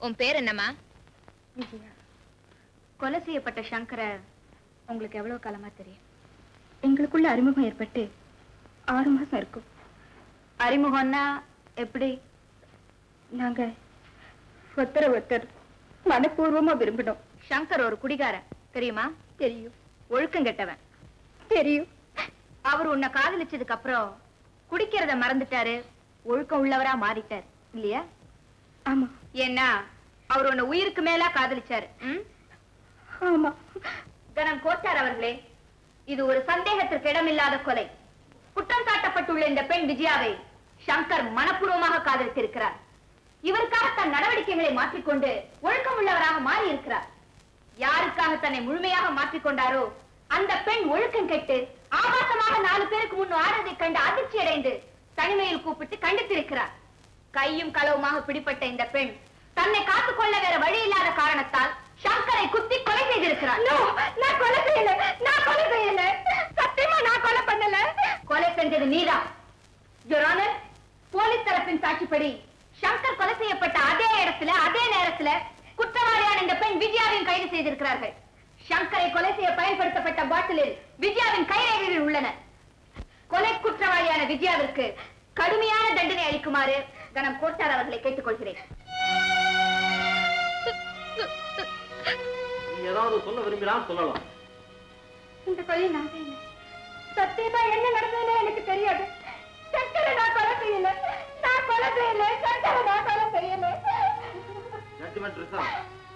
உன் பேர் என்னம்மா விஜயா கொலை செய்யப்பட்ட சங்கர உங்களுக்கு எவ்வளவு காலமா தெரியும் எங்களுக்குள்ள அறிமுகம் ஏற்பட்டு ஆறு மாசம் இருக்கும் அறிமுகம்னா எப்படி நாங்க ஒருத்தர ஒருத்தர் மனப்பூர்வமா விரும்பினோம் சங்கர் ஒரு குடிகாரன் தெரியுமா தெரியும் ஒழுக்கம் கெட்டவன் தெரியும் அவர் உன்னை காதலிச்சதுக்கு அப்புறம் குடிக்கிறத மறந்துட்டாரு ஒழுக்கம் உள்ளவரா மாறிட்டார் இல்லையா ஆமா ஏன்னா அவர் உன்னை உயிருக்கு மேலா காதலிச்சாரு ம்? ஆமா கணம் கோட்டார் அவர்களே இது ஒரு சந்தேகத்திற்கு இடமில்லாத கொலை குற்றம் சாட்டப்பட்டுள்ள இந்த பெண் விஜயாவை சங்கர் மனப்பூர்வமாக காதலித்திருக்கிறார் இவருக்காக தன் நடவடிக்கைகளை மாற்றிக்கொண்டு ஒழுக்கம் உள்ளவராக மாறி இருக்கிறார் யாருக்காக தன்னை முழுமையாக மாற்றிக்கொண்டாரோ அந்த பெண் ஒழுக்கம் கெட்டு ஆபாசமாக நாலு பேருக்கு முன் ஆடுவதைக் கண்டு அதிர்ச்சி அடைந்து தனிமையில் கூப்பிட்டு கண்டித்திருக்கிறார் கையும் களவுமாக பிடிப்பட்ட இந்த பெண் தன்னை காத்துக்கொள்ள வேற வழி இல்லாத காரணத்தால் சங்கரை குத்தி கொலை செய்திருக்கிறார் நான் கொலை செய்யல நான் கொலை செய்யல சத்தியமா நான் கொலை பண்ணல கொலை செஞ்சது நீதான் Your Honor, போலீஸ் தரப்பின் சாட்சிப்படி சங்கர் கொலை செய்யப்பட்ட அதே இடத்துல அதே நேரத்துல குற்றவாளியான இந்த பெண் விஜயாவையும் கைது செய்திருக்கிறார்கள் சங்கரை கொலை செய்ய பயன்படுத்தப்பட்ட பாட்டிலில் விஜயாவின் கைரேகைகள் உள்ளன கொலை குற்றவாளியான விஜயாவிற்கு கடுமையான தண்டனை அளிக்குமாறு கணம் கோட்டார் அவர்களை கேட்டுக்கொள்கிறேன் நீ ஏதாவது சொல்ல விரும்பினால் சொல்லலாம் இந்த கொலை நான் செய்யல சத்தியமா என்ன நடந்ததுன்னு எனக்கு தெரியாது சங்கரை நான் கொலை செய்யல நான் கொலை செய்யல சங்கரை நான் கொலை செய்யல ஜட்ஜ்மெண்ட் ரிசர்வ்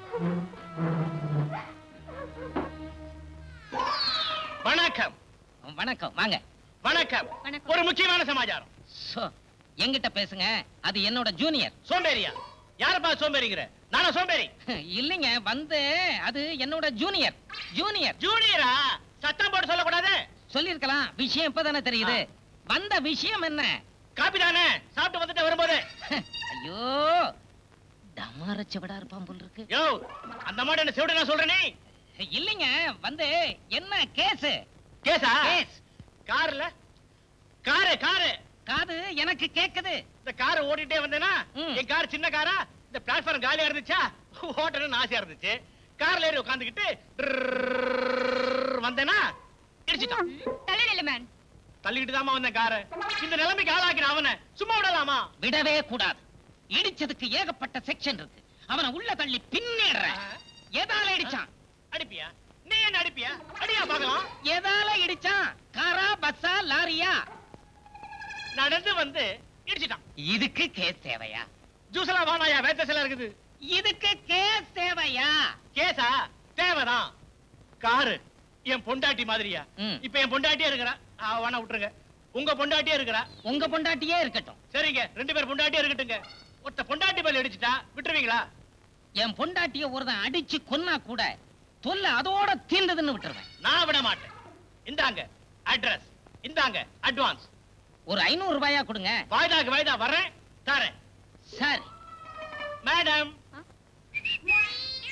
வணக்கம் வணக்கம் வாங்க வணக்கம் வணக்கம். ஒரு முக்கியமான சமாச்சாரம் சோ, என்கிட்ட பேசுங்க அது என்னோட ஜூனியர் சோம்பேறியா யாரப்பா சோம்பேறிங்கிற நானா சோம்பேறி இல்லைங்க வந்து அது என்னோட ஜூனியர் ஜூனியர் ஜூனியரா சத்தம் போட்டு சொல்லக்கூடாது சொல்லிருக்கலாம் விஷயம் இப்பதானே தெரியுது வந்த விஷயம் என்ன காப்பி தானே சாப்பிட்டு வந்துட்டு வரும்போது ஐயோ டமாரச்ச விடா இருப்பான் போல் இருக்கு யோ அந்த மாதிரி என்ன செவிட நான் சொல்றேனே இல்லைங்க வந்து என்ன கேஸ் கேசா கேஸ் கார்ல காரு காரு காது எனக்கு கேக்குது இந்த காரை ஓட்டிட்டே வந்தேனா ம். என் கார் சின்ன காரா இந்த பிளாட்ஃபார்ம் காலியா இருந்துச்சா ஓட்டணும்னு ஆசையா இருந்துச்சு கார்ல ஏறி உட்காந்துக்கிட்டு வந்தேனா இடிச்சிட்டான் மேன் தள்ளிக்கிட்டு தாமா வந்தேன் காரை இந்த நிலைமைக்கு ஆளாக்கின அவனை சும்மா விடலாமா விடவே கூடாது இடிச்சதுக்கு ஏகப்பட்ட செக்ஷன் இருக்கு அவனை உள்ள தள்ளி பின்னேற எதால இடிச்சான் அடிப்பியா நீ என்ன அடிப்பியா அடியா பார்க்கலாம் எதால இடிச்சான் காரா பஸ்ஸா லாரியா நடந்து வந்து இடிச்சிட்டான் இதுக்கு கேஸ் தேவையா ஜூஸ் எல்லாம் வானாயா வேத்த சில இருக்குது இதுக்கு கேஸ் தேவையா கேசா தேவைதான் காரு என் பொண்டாட்டி மாதிரியா ம். இப்ப என் பொண்டாட்டியே இருக்கிறா ஆ, வேணா விட்டுருங்க உங்க பொண்டாட்டியே இருக்கிறா உங்க பொண்டாட்டியே இருக்கட்டும் சரிங்க ரெண்டு பேர் பொண்டாட்டியே இருக்கட்டுங்க ஒருத்த பொண்டாட்டி மேல அடிச்சிட்டா விட்டுருவீங்களா என் பொண்டாட்டிய ஒருத்தன் அடிச்சு கொன்னா கூட தொல்லை அதோட தீர்ந்ததுன்னு விட்டுருவேன் நான் விட மாட்டேன் இந்தாங்க அட்ரஸ் இந்தாங்க அட்வான்ஸ் ஒரு ஐநூறு ரூபாயா கொடுங்க வாய்தாக்கு வாய்தா வர்றேன் தரேன் சரி மேடம்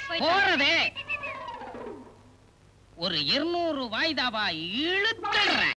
போறதே ஒரு இருநூறு வாய்தாவா இழுத்துடுறேன்